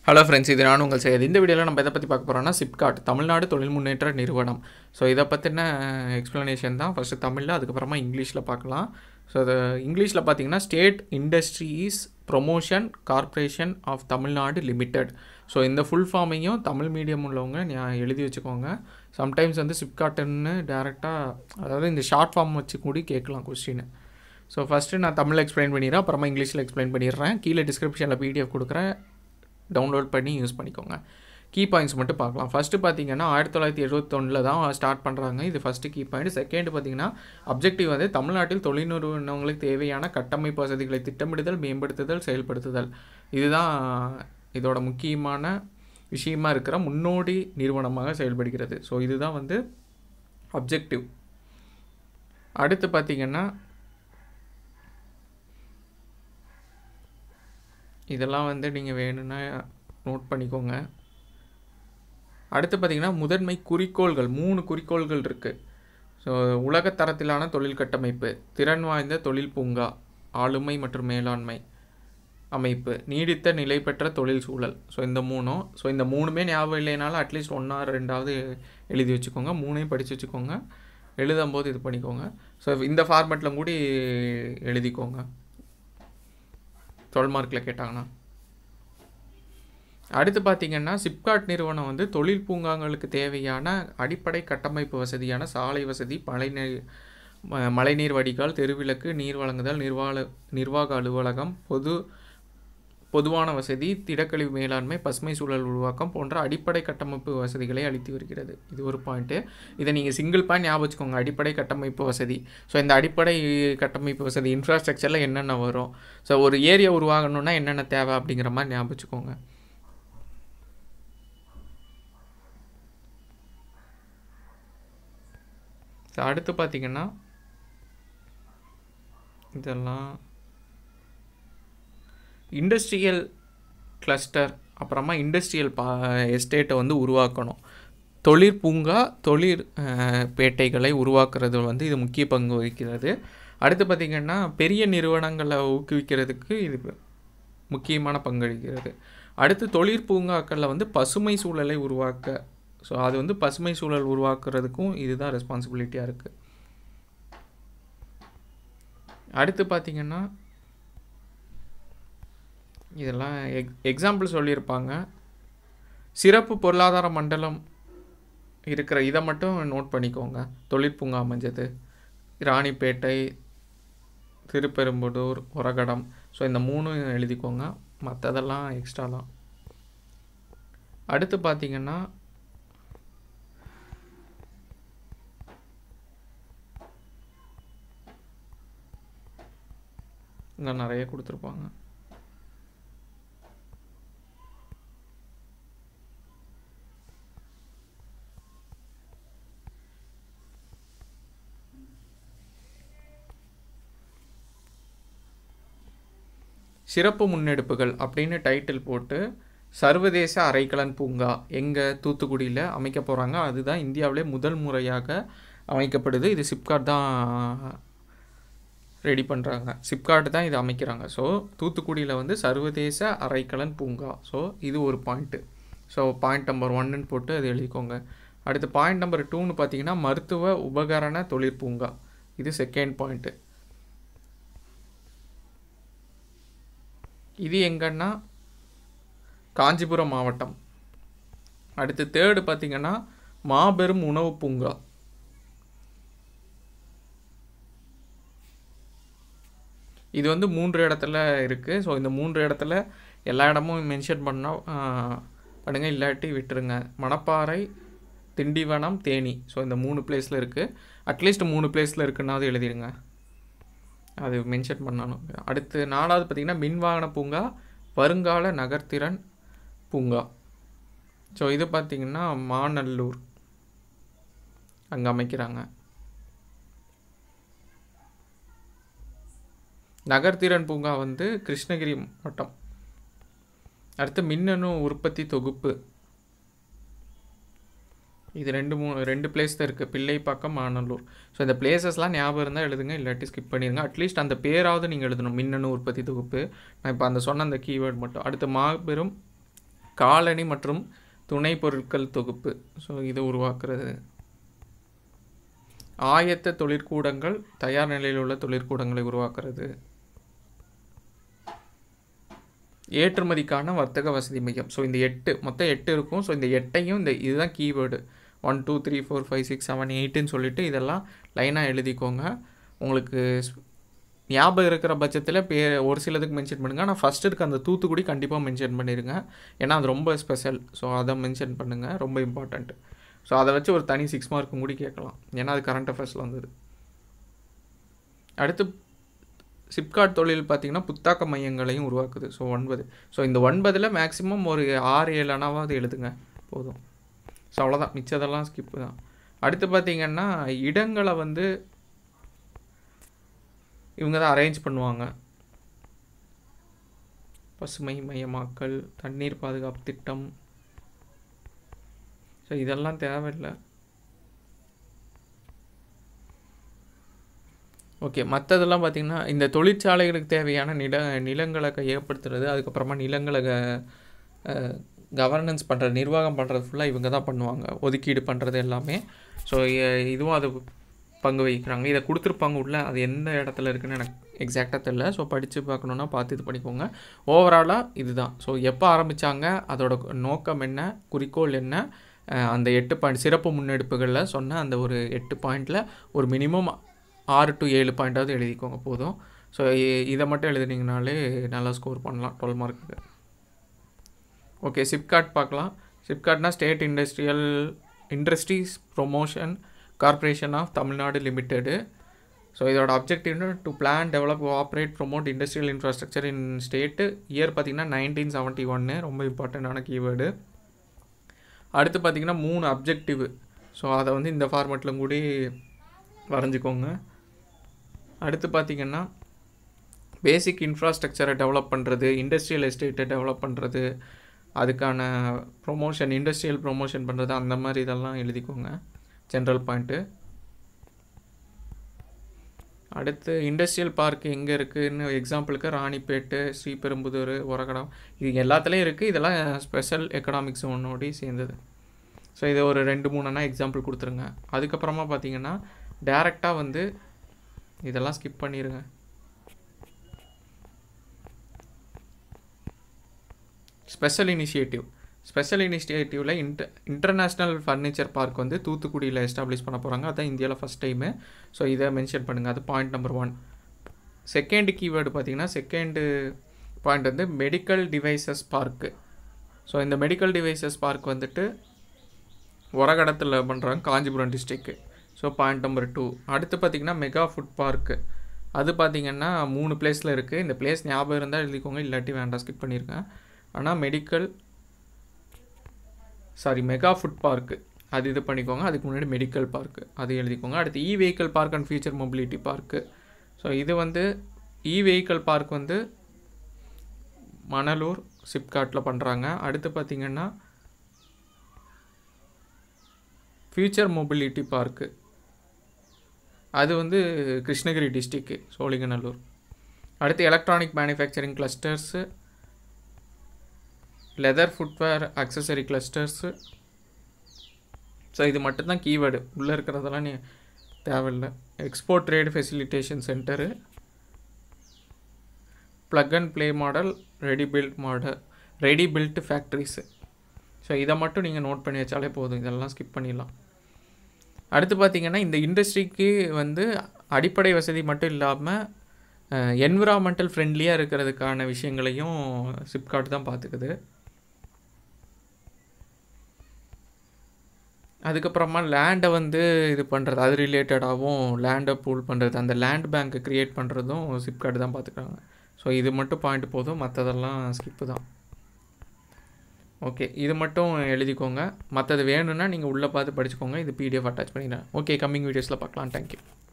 hello friends இது நான் உங்கள் செய்யாது இந்த வீடியோவில் நம்ம எதை பற்றி பார்க்க போகிறோம்னா சிப்காட் தமிழ்நாடு தொழில் முன்னேற்ற நிறுவனம் ஸோ இதை பற்றின எக்ஸ்ப்ளனேஷன் தான் ஃபஸ்ட்டு தமிழில் அதுக்கப்புறமா இங்கிலீஷில் பார்க்கலாம் ஸோ அது இங்கிலீஷில் பார்த்தீங்கன்னா state industries promotion corporation of Tamil Nadu limited so இந்த ஃபுல் ஃபார்மையும் தமிழ் மீடியம் உள்ளவங்க ஞா- எழுதி வச்சுக்கோங்க சம்டைம்ஸ் வந்து சிப்காட்டுன்னு டேரெக்டாக அதாவது இந்த ஷார்ட் ஃபார்ம் வச்சு கூடி கேட்கலாம் கொஸ்டின் ஸோ ஃபஸ்ட்டு நான் தமிழில் எக்ஸ்பிளைன் பண்ணிடுறேன் அப்புறமா இங்கிலீஷில் எக்ஸ்பிளைன் பண்ணிடுறேன் கீழே டிஸ்கிரிப்ஷனில் பிடிஎஃப் கொடுக்குறேன் டவுன்லோட் பண்ணி யூஸ் பண்ணிக்கோங்க கீ பாயிண்ட்ஸ் மட்டும் பார்க்கலாம் ஃபஸ்ட்டு பார்த்தீங்கன்னா ஆயிரத்தி தொள்ளாயிரத்தி எழுபத்தொன்னில் தான் ஸ்டார்ட் பண்ணுறாங்க இது ஃபஸ்ட்டு கீ பாயிண்ட் செகண்ட் பார்த்தீங்கன்னா அப்ஜெக்டிவ் வந்து தமிழ்நாட்டில் தொழில் நிறுவனங்களுக்கு தேவையான கட்டமைப்பு வசதிகளை திட்டமிடுதல் மேம்படுத்துதல் செயல்படுத்துதல் இதுதான் இதோட முக்கியமான விஷயமா இருக்கிற முன்னோடி நிறுவனமாக செயல்படுகிறது ஸோ இதுதான் வந்து அப்ஜெக்டிவ் அடுத்து பார்த்தீங்கன்னா இதெல்லாம் வந்து நீங்கள் வேணும்னா நோட் பண்ணிக்கோங்க அடுத்து பார்த்தீங்கன்னா முதன்மை குறிக்கோள்கள் மூணு குறிக்கோள்கள் இருக்குது ஸோ உலகத்தரத்திலான தொழில் கட்டமைப்பு திறன் வாய்ந்த தொழில் பூங்கா ஆளுமை மற்றும் மேலாண்மை அமைப்பு நீடித்த நிலை பெற்ற தொழில் சூழல் ஸோ இந்த மூணும் ஸோ இந்த மூணுமே ஞாபகம் இல்லைனாலும் அட்லீஸ்ட் ஒன்றா ரெண்டாவது எழுதி வச்சுக்கோங்க மூணையும் படித்து வச்சுக்கோங்க எழுதும்போது இது பண்ணிக்கோங்க ஸோ இந்த ஃபார்மேட்டில் கூடி எழுதிக்கோங்க டுவெல் மார்க்கில் கேட்டாங்கன்னா அடுத்து பார்த்தீங்கன்னா சிப்காட் நிறுவனம் வந்து தொழில் பூங்காங்களுக்கு தேவையான அடிப்படை கட்டமைப்பு வசதியான சாலை வசதி மழைநீர் ம- மழைநீர் வடிகால் தெருவிளக்கு நீர் வழங்குதல் நிர்வாக நிர்வாக அலுவலகம் பொது பொதுவான வசதி திடக்கழிவு மேலாண்மை பசுமை சூழல் உருவாக்கம் போன்ற அடிப்படை கட்டமைப்பு வசதிகளை அளித்து வருகிறது இது ஒரு பாயிண்ட்டு இதை நீங்கள் சிங்கிள் பாயிண்ட் ஞாபகம் வச்சுக்கோங்க அடிப்படை கட்டமைப்பு வசதி ஸோ இந்த அடிப்படை கட்டமைப்பு வசதி இன்ஃப்ராஸ்ட்ரக்சரில் என்னென்ன வரும் ஸோ ஒரு ஏரியா உருவாகணும்னா என்னென்ன தேவை அப்படிங்கிற மாதிரி ஞாபகம் வச்சுக்கோங்க ஸோ அடுத்து பார்த்தீங்கன்னா இதெல்லாம் இண்டஸ்ட்ரியல் கிளஸ்டர் அப்புறமா இண்டஸ்ட்ரியல் பா எஸ்டேட்டை வந்து உருவாக்கணும் தொழிற் பூங்கா தொழிற் அஹ், பேட்டைகளை உருவாக்குறது வந்து இது முக்கிய பங்கு வகிக்கிறது அடுத்து பார்த்திங்கன்னா பெரிய நிறுவனங்களை ஊக்குவிக்கிறதுக்கு இது முக்கியமான பங்களிக்கிறது அடுத்து தொழிற் பூங்காக்களில் வந்து பசுமை சூழலை உருவாக்க ஸோ அது வந்து பசுமை சூழல் உருவாக்குறதுக்கும் இதுதான் ரெஸ்பான்சிபிலிட்டியாக இருக்குது அடுத்து பார்த்திங்கன்னா இதெல்லாம் எக் எக்ஸாம்பிள் சொல்லியிருப்பாங்க சிறப்பு பொருளாதார மண்டலம் இருக்கிற இதை மட்டும் நோட் பண்ணிக்கோங்க தொழிற்பூங்கா அமைஞ்சது ராணிப்பேட்டை திருப்பெரும்புதூர் உரகடம் ஸோ இந்த மூணும் எழுதிக்கோங்க மற்றதெல்லாம் எக்ஸ்ட்ரா தான் அடுத்து பார்த்தீங்கன்னா இங்கே நிறைய கொடுத்துருப்பாங்க சிறப்பு முன்னெடுப்புகள் அப்படின்னு டைட்டில் போட்டு சர்வதேச அரைக்கலன் பூங்கா எங்கே தூத்துக்குடியில் அமைக்க போகிறாங்க அதுதான் இந்தியாவிலே முதல் முறையாக அமைக்கப்படுது இது சிப்காட் தான் ரெடி பண்ணுறாங்க சிப்காட் தான் இதை அமைக்கிறாங்க ஸோ தூத்துக்குடியில் வந்து சர்வதேச அரைக்கலன் பூங்கா ஸோ இது ஒரு பாயிண்ட்டு ஸோ பாயிண்ட் நம்பர் ஒன்னுன்னு போட்டு அது எழுதிக்கோங்க அடுத்து பாயிண்ட் நம்பர் டூன்னு பார்த்தீங்கன்னா மருத்துவ உபகரண தொழிற்பூங்கா இது செகண்ட் பாயிண்ட்டு இது எங்கன்னா காஞ்சிபுரம் மாவட்டம் அடுத்து தேர்டு பார்த்தீங்கன்னா மாபெரும் உணவு பூங்கா இது வந்து மூன்று இடத்துல இருக்குது ஸோ இந்த மூன்று இடத்துல எல்லா இடமும் மென்ஷன் பண்ணால் பண்ணுங்க இல்லாட்டி விட்டுருங்க மணப்பாறை திண்டிவனம் தேனி ஸோ இந்த மூணு பிளேஸில் இருக்குது அட்லீஸ்ட் மூணு பிளேஸில் இருக்குன்னாவது எழுதிடுங்க அது மென்ஷன் பண்ணணும் அடுத்து நாலாவது பார்த்திங்கன்னா மின்வாகன பூங்கா வருங்கால நகர்த்திறன் பூங்கா ஸோ இது பார்த்திங்கன்னா மாநல்லூர் அங்கே அமைக்கிறாங்க நகர்த்திறன் பூங்கா வந்து கிருஷ்ணகிரி மாவட்டம் அடுத்து மின்னணு உற்பத்தி தொகுப்பு இது ரெண்டு மூணு ரெண்டு பிளேஸ் தான் இருக்குது பிள்ளைப்பாக்கம் மாநல்லூர் ஸோ இந்த பிளேசஸ்லாம் ஞாபகம் இருந்தால் எழுதுங்க இல்லாட்டி ஸ்கிப் பண்ணிடுங்க அட்லீஸ்ட் அந்த பேராவது நீங்கள் எழுதணும் மின்னணு உற்பத்தி தொகுப்பு நான் இப்போ அந்த சொன்ன அந்த கீவேர்ட் மட்டும் அடுத்து மாபெரும் காலணி மற்றும் துணை பொருட்கள் தொகுப்பு ஸோ இது உருவாக்குறது ஆயத்த தொழிற்கூடங்கள் தயார் நிலையில் உள்ள தொழிற்கூடங்களை உருவாக்குறது ஏற்றுமதிக்கான வர்த்தக வசதி மையம் ஸோ இந்த எட்டு மொத்தம் எட்டு இருக்கும் ஸோ இந்த எட்டையும் இந்த இதுதான் keyword one two three four five six seven எயிட்டுன்னு சொல்லிட்டு இதெல்லாம் லைனாக எழுதிக்கோங்க உங்களுக்கு ஸ்- ஞாபகம் இருக்கிற பட்சத்தில் பே ஒரு சிலதுக்கு மென்ஷன் பண்ணுங்கள் ஆனால் ஃபஸ்ட் இருக்க அந்த தூத்துக்குடி கண்டிப்பாக மென்ஷன் பண்ணிடுங்க ஏன்னா அது ரொம்ப ஸ்பெஷல் ஸோ அதை மென்ஷன் பண்ணுங்கள் ரொம்ப இம்பார்ட்டண்ட் ஸோ அதை வச்சு ஒரு தனி சிக்ஸ் மார்க்கும் கூட கேட்கலாம் ஏன்னா அது கரண்ட் அஃபேர்ஸில் வந்தது அடுத்து சிப்காட் தொழில் பார்த்தீங்கன்னா புத்தாக்க மையங்களையும் உருவாக்குது ஸோ ஒன்பது ஸோ இந்த ஒன்பதில் மேக்ஸிமம் ஒரு ஆறு ஏழு அணாவது எழுதுங்க போதும் ஸோ அவ்வளோதான் மிச்சதெல்லாம் ஸ்கிப்பு தான் அடுத்து பார்த்தீங்கன்னா இடங்களை வந்து இவங்க தான் அரேஞ்ச் பண்ணுவாங்க பசுமை மயமாக்கல் தண்ணீர் பாதுகாப்பு திட்டம் ஸோ இதெல்லாம் தேவையில்லை ஓகே மற்றதெல்லாம் பார்த்திங்கன்னா இந்த தொழிற்சாலைகளுக்கு தேவையான நில நிலங்களை கையகப்படுத்துறது அதுக்கப்புறமா நிலங்களை கவர்னன்ஸ் பண்ணுறது நிர்வாகம் பண்ணுறது ஃபுல்லாக இவங்க தான் பண்ணுவாங்க ஒதுக்கீடு பண்ணுறது எல்லாமே ஸோ இதுவும் அது பங்கு வகிக்கிறாங்க இதை கொடுத்துருப்பாங்க உள்ள அது எந்த இடத்துல இருக்குன்னு எனக்கு எக்ஸாக்டாக தெரில ஸோ படித்து பார்க்கணுன்னா பார்த்து இது பண்ணிக்கோங்க ஓவராலாக இதுதான் ஸோ எப்போ ஆரம்பித்தாங்க அதோட நோக்கம் என்ன குறிக்கோள் என்ன அஹ் அந்த எட்டு பாயிண்ட் சிறப்பு முன்னெடுப்புகளில் சொன்ன அந்த ஒரு எட்டு பாயிண்டில் ஒரு மினிமம் ஆறு டு ஏழு பாயிண்டாவது எழுதிக்கோங்க போதும் ஸோ இதை மட்டும் எழுதுனீங்கனாலே நல்லா ஸ்கோர் பண்ணலாம் டுவெல் மார்க்குக்கு ஓகே சிப்காட் பார்க்கலாம் சிப்காட்னா state industrial industries promotion corporation of Tamil Nadu limited so இதோட objective to plan develop operate promote industrial infrastructure in state year பார்த்தீங்கன்னா நைன்டீன் செவன்ட்டி ஒன்று ரொம்ப இம்பார்ட்டண்ட்டான கீவேர்டு அடுத்து பார்த்தீங்கன்னா மூணு அப்ஜெக்டிவ் ஸோ அதை வந்து இந்த ஃபார்மேட்டில் கூட வரைஞ்சிக்கோங்க அடுத்து பார்த்தீங்கன்னா பேசிக் இன்ஃப்ராஸ்ட்ரக்சரை டெவலப் பண்ணுறது இண்டஸ்ட்ரியல் எஸ்டேட்டை டெவலப் பண்ணுறது அதுக்கான ப்ரொமோஷன் இண்டஸ்ட்ரியல் ப்ரொமோஷன் பண்ணுறது அந்த மாதிரி இதெல்லாம் எழுதிக்கோங்க ஜென்ரல் பாயிண்ட்டு அடுத்து இண்டஸ்ட்ரியல் பார்க் எங்கே இருக்குதுன்னு எக்ஸாம்பிளுக்கு ராணிப்பேட்டு ஸ்ரீபெரும்புதூர் உரகடம் இது எல்லாத்துலேயும் இருக்குது இதெல்லாம் ஸ்பெஷல் எக்கனாமிக் ஜோனோடி சேர்ந்தது ஸோ இதை ஒரு ரெண்டு மூணுனா எக்ஸாம்பிள் கொடுத்துருங்க அதுக்கப்புறமா பார்த்தீங்கன்னா டேரெக்டாக வந்து இதெல்லாம் ஸ்கிப் பண்ணிடுங்க ஸ்பெஷல் இனிஷியேட்டிவ் ஸ்பெஷல் இனிஷியேட்டிவில் இன்டர் இன்டர்நேஷ்னல் ஃபர்னிச்சர் பார்க் வந்து தூத்துக்குடியில் எஸ்டாப்ளிஷ் பண்ண போகிறாங்க அதான் இந்தியாவில் ஃபஸ்ட் டைமு ஸோ இதை மென்ஷன் பண்ணுங்கள் அது point number one second keyword பார்த்தீங்கன்னா செகண்டு பாயிண்ட் வந்து மெடிக்கல் டிவைசஸ் பார்க்கு ஸோ இந்த மெடிக்கல் டிவைசஸ் பார்க் வந்துட்டு உரகடத்தில் பண்ணுறாங்க Kanchipuram district so point number two அடுத்து பார்த்திங்கன்னா மெகா ஃபுட் பார்க்கு அது பார்த்திங்கன்னா மூணு பிளேஸில் இருக்குது இந்த பிளேஸ் ஞாபகம் இருந்தால் எழுதிக்கோங்க இல்லாட்டி வேண்டாம் ஸ்கிப் பண்ணியிருக்கேன் ஆனால் medical sorry mega food park அது இது பண்ணிக்கோங்க அதுக்கு முன்னாடி மெடிக்கல் பார்க்கு அது எழுதிக்கோங்க அடுத்து E vehicle park and future mobility park so இது வந்து இ வெஹிக்கல் பார்க் வந்து மணலூர் சிப்காட்டில் பண்ணுறாங்க அடுத்து பார்த்திங்கன்னா ஃபியூச்சர் மொபிலிட்டி பார்க்கு அது வந்து கிருஷ்ணகிரி டிஸ்ட்ரிக்கு சோழிங்கநல்லூர் அடுத்து electronic manufacturing clusters leather footwear accessory clusters so இது மட்டும்தான் கீவேர்டு உள்ளே இருக்கிறதெல்லாம் நீ தேவையில்லை export trade facilitation centre plug and play model ready built model ready built factories so இதை மட்டும் நீங்கள் நோட் பண்ணி வச்சாலே போதும் இதெல்லாம் ஸ்கிப் பண்ணிடலாம் அடுத்து பார்த்திங்கன்னா இந்த இண்டஸ்ட்ரிக்கு வந்து அடிப்படை வசதி மட்டும் இல்லாமல் என்விரான்மெண்டல் ஃப்ரெண்ட்லியாக இருக்கிறதுக்கான விஷயங்களையும் சிப்காட் தான் பார்த்துக்குது அதுக்கப்புறமா லேண்டை வந்து இது பண்ணுறது அது ரிலேட்டடாகவும் லேண்டை பூல் பண்ணுறது அந்த லேண்ட் பேங்க்கை க்ரியேட் பண்ணுறதும் சிப்காட் தான் பார்த்துக்குறாங்க ஸோ இது மட்டும் பாயிண்ட் போதும் மற்றதெல்லாம் ஸ்கிப்பு தான் ஓகே இது மட்டும் எழுதிக்கோங்க மற்றது வேணும்னா நீங்கள் உள்ளே பார்த்து படிச்சுக்கோங்க இது பிடிஎஃப் அட்டாச் பண்ணிடுறேன் ஓகே கம்மிங் வீடியோஸில் பார்க்கலாம் தேங்க்யூ